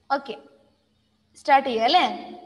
Okay start ചെയ്യാം അല്ലേ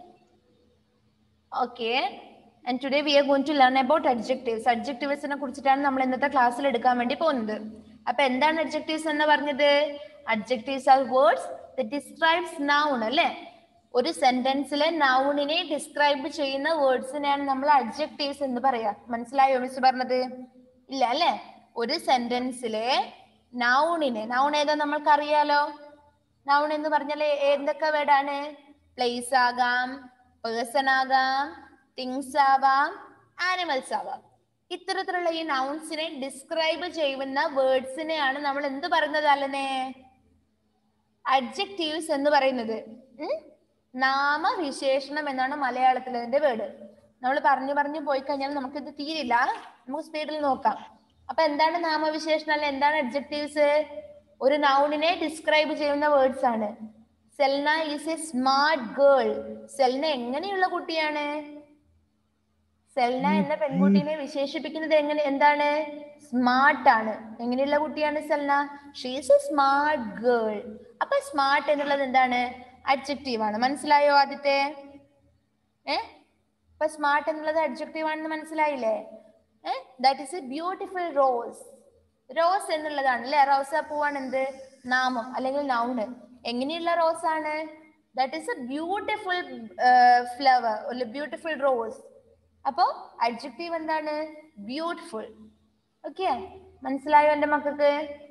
okay and today we are going to learn about adjectives അഡ്ജക്റ്റീവ്സിനെ കുറിച്ചിട്ടാണ് നമ്മൾ ഇന്നത്തെ ക്ലാസ്സിൽ എടുക്കാൻ വേണ്ടി പോകുന്നത് അപ്പൊ എന്താണ് അഡ്ജക്റ്റീവ്സ് എന്ന് പറഞ്ഞത് adjectives are words describes noun അല്ലേ ഒരു സെന്റൻസിലെ നൗണിനെ ഡിസ്ക്രൈബ് ചെയ്യുന്ന വേർഡ്സിനെയാണ് നമ്മൾ അഡ്ജക്റ്റീവ്സ് എന്ന് പറയാ മനസ്സിലായോ മിസ് പറഞ്ഞത് ഇല്ല അല്ലേ ഒരു സെന്റൻസിലെ നൗണിനെ നൗൺ ഏതാ നമ്മൾക്കറിയാലോ നൗൺ എന്ന് പറഞ്ഞാൽ എന്തൊക്കെ വേർഡാണ് പ്ലേസ് ആകാം പേഴ്സൺ ആകാം തിങ്സ് ആവാം ആനിമൽസ് ആവാം ഇത്തരത്തിലുള്ള ഈ നൗൺസിനെ ഡിസ്ക്രൈബ് ചെയ്യുന്ന വേർഡ്സിനെയാണ് നമ്മൾ എന്ത് പറയുന്നത് അല്ലെന്നേ അഡ്ജക്റ്റീവ്സ് എന്ന് പറയുന്നത് ഉം? നാമവിശേഷണം എന്നാണ് മലയാളത്തിൽ അതിന്റെ വേർഡ് നമ്മൾ പറഞ്ഞു പറഞ്ഞു പോയി കഴിഞ്ഞാൽ നമുക്കിത് തീരില്ല നമുക്ക് സ്പീഡിൽ നോക്കാം അപ്പൊ എന്താണ് നാമവിശേഷണം അല്ലെ എന്താണ് അഡ്ജക്റ്റീവ്സ് ഒരു നൗണിനെ ഡിസ്ക്രൈബ് ചെയ്യുന്ന വേർഡ്സ് ആണ് Selna is a smart girl Selna എങ്ങനെയുള്ള കുട്ടിയാണ് സെൽന എന്ന പെൺകുട്ടീനെ വിശേഷിപ്പിക്കുന്നത് എങ്ങനെ എന്താണ് സ്മാർട്ട് ആണ് എങ്ങനെയുള്ള കുട്ടിയാണ് Selna she's a smart girl അപ്പൊ സ്മാർട്ട് എന്നുള്ളത് എന്താണ് അഡ്ജക്റ്റീവ് ആണ് മനസ്സിലായോ ആദ്യത്തെ ഏ അപ്പൊ സ്മാർട്ട് എന്നുള്ളത് അഡ്ജക്റ്റീവ് ആണെന്ന് മനസ്സിലായില്ലേ ഏ that is a beautiful rose rose എന്നുള്ളതാണ് അല്ലെ റോസാപ്പൂവാണ് എന്ത് നാമം അല്ലെങ്കിൽ നൗണ് എങ്ങനെയുള്ള റോസ് ആണ് that is a beautiful flower beautiful rose അപ്പോ അഡ്ജക്റ്റീവ് എന്താണ് ബ്യൂട്ടിഫുൾ ഓക്കെ മനസ്സിലായോ എന്റെ മക്കൾക്ക്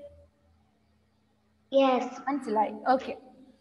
Yes. മനസ്സിലായി okay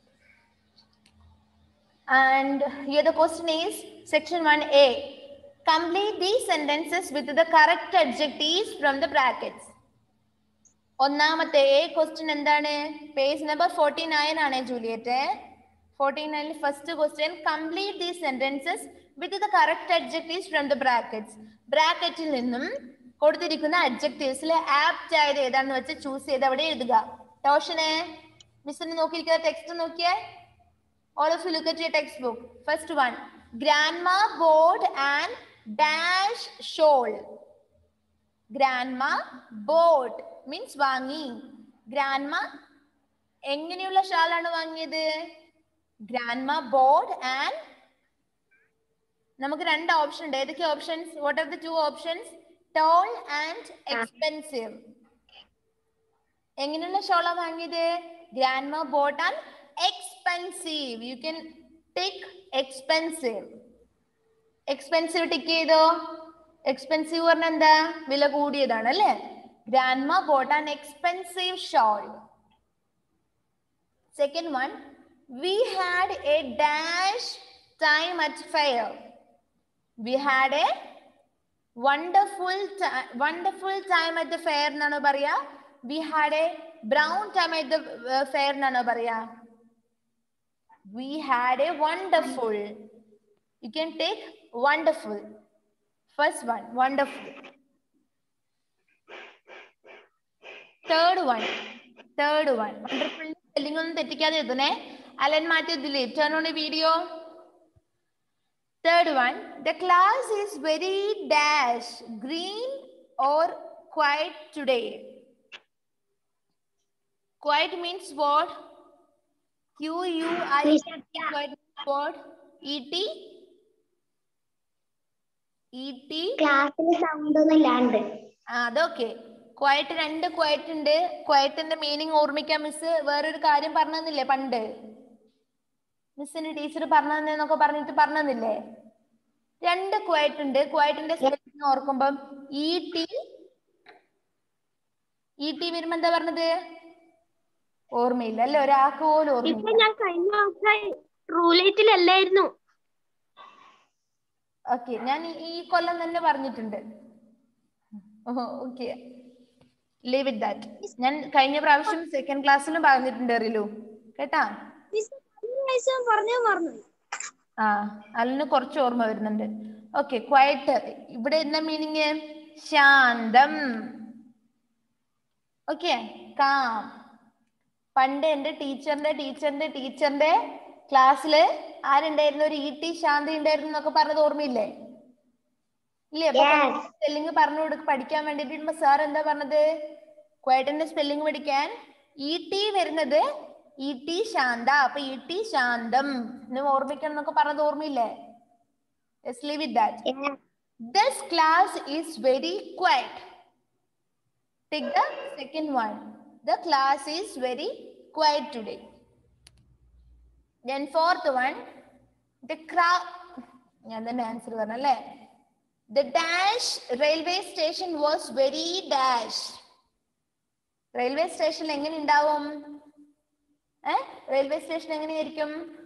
and here the question is section 1a complete these sentences with the correct adjectives from the brackets ഒന്നാമത്തെ A question എന്താണ് page number forty nine ആണ് Juliet forty നയനിൽ first question complete these sentences with the correct adjectives from the brackets ബ്രാക്കറ്റിൽ നിന്നും കൊടുത്തിരിക്കുന്ന അഡ്ജക്റ്റീവ്സിൽ apt ആയത് ഏതാണെന്ന് വെച്ച് ചൂസ് ചെയ്ത് അവിടെ എഴുതുക ടോഷനെ മിസ്സിന് നോക്കിയിരിക്കുന്ന ടെക്സ്റ്റ് നോക്കിയേ all of you look at your textbook. First one, grandma bought an dash shawl. Grandma bought means വാങ്ങി ഗ്രാൻഡ്മ എങ്ങനെയുള്ള ഷാളാണ് വാങ്ങിയത് ഗ്രാൻഡ്മ ബോട്ട് ആൻഡ് നമുക്ക് രണ്ട് ഓപ്ഷൻ ഉണ്ട് ഏതൊക്കെ options what are the two options tall and expensive എങ്ങനെയുള്ള ഷോളാ വാങ്ങിയത് grandma bought and expensive you can take expensive expensive tick ചെയ്തോ എക്സ്പെൻസീവ് പറഞ്ഞ എന്താ വില കൂടിയതാണ് അല്ലേ grandma bought an expensive shawl second one we had a dash time at fair we had a wonderful wonderful time at the fair എന്നാണോ പറയാ we had a brown time at the fair എന്നാണോ പറയാ we had a wonderful you can take wonderful first one wonderful third one third one wonderful spelling ഒന്നും തെറ്റിക്കാതെ എഴുതണേ Alan മാറ്റി ഇതില്ലേ turn on video Third one, the class is very dash, green or quiet today. Quiet means what? Q U I T. Quiet means what? E T. E T. ക്ലാസ്സിൽ sound ഒന്നും ഇല്ലാണ്ട് ആ അതൊക്കെ ക്വയറ്റ് രണ്ട് quiet ഉണ്ട് ക്വയറ്റിന്റെ meaning ഓർമ്മിക്കാൻ miss വേറൊരു കാര്യം പറഞ്ഞില്ലേ പണ്ട് മിസ്സിന് ടീച്ചർ പറഞ്ഞതെന്നൊക്കെ പറഞ്ഞിട്ട് പറഞ്ഞതില്ലേ രണ്ട് ക്വയറ്റ് ഉണ്ട് ക്വയറ്റിന്റെ സ്പെല്ലിംഗ് ഓർക്കുമ്പം ഇ ടി ഇ ടി വരുമ്പോ എന്താ പറഞ്ഞത് ഓർമ്മയില്ല അല്ലെ ഒരാൾക്ക് പോലും ഇപ്പൊ ഓർമ്മയില്ല ഞാൻ കഴിഞ്ഞ ദിവസം റൂലേറ്റിലല്ലായിരുന്നു ഓക്കെ ഞാൻ ഈ- ഈ കൊല്ലം തന്നെ പറഞ്ഞിട്ടുണ്ട് ഓക്കെ ലീവ് ഇറ്റ് ദാറ്റ് ഞാൻ കഴിഞ്ഞ പ്രാവശ്യം സെക്കൻഡ് ക്ലാസ്സിലും പറഞ്ഞിട്ടുണ്ട് റിലു കേട്ടാ പറഞ്ഞു പറഞ്ഞു ആ അലിന് കുറച്ച് ഓർമ്മ വരുന്നുണ്ട് ഓക്കെ ക്വയറ്റ് ഇവിടെ എന്താ മീനിങ് ശാന്തം ഓക്കെ കാം പണ്ട് എന്റെ ടീച്ചറിന്റെ ടീച്ചറിന്റെ ടീച്ചറിന്റെ ക്ലാസ്സില് ആരുണ്ടായിരുന്നു ഒരു ഇ ടി ശാന്തി ഉണ്ടായിരുന്നു എന്നൊക്കെ പറഞ്ഞത് ഓർമ്മയില്ലേ ഇല്ലേ Yes. സ്പെല്ലിംഗ് പറഞ്ഞു കൊടുക്ക പഠിക്കാൻ വേണ്ടിട്ട് സാർ എന്താ പറഞ്ഞത് ക്വയറ്റിന്റെ സ്പെല്ലിംഗ് പഠിക്കാൻ ഇ ടി വരുന്നത് ഇ ടി ശാന്ത അപ്പൊ ഇ ടി ശാന്തം എന്ന് ഓർമ്മിക്കണം എന്നൊക്കെ പറഞ്ഞത് ഓർമ്മയില്ലേ yes leave it that This class is very quiet. Take the second one. The class is very quiet today. Then fourth one, the crowd. ഞാൻ തന്നെ ആൻസർ പറഞ്ഞല്ലേ the dash railway station was very dash railway station എങ്ങനെ ഉണ്ടാവും ഏ railway station എങ്ങനെയായിരിക്കും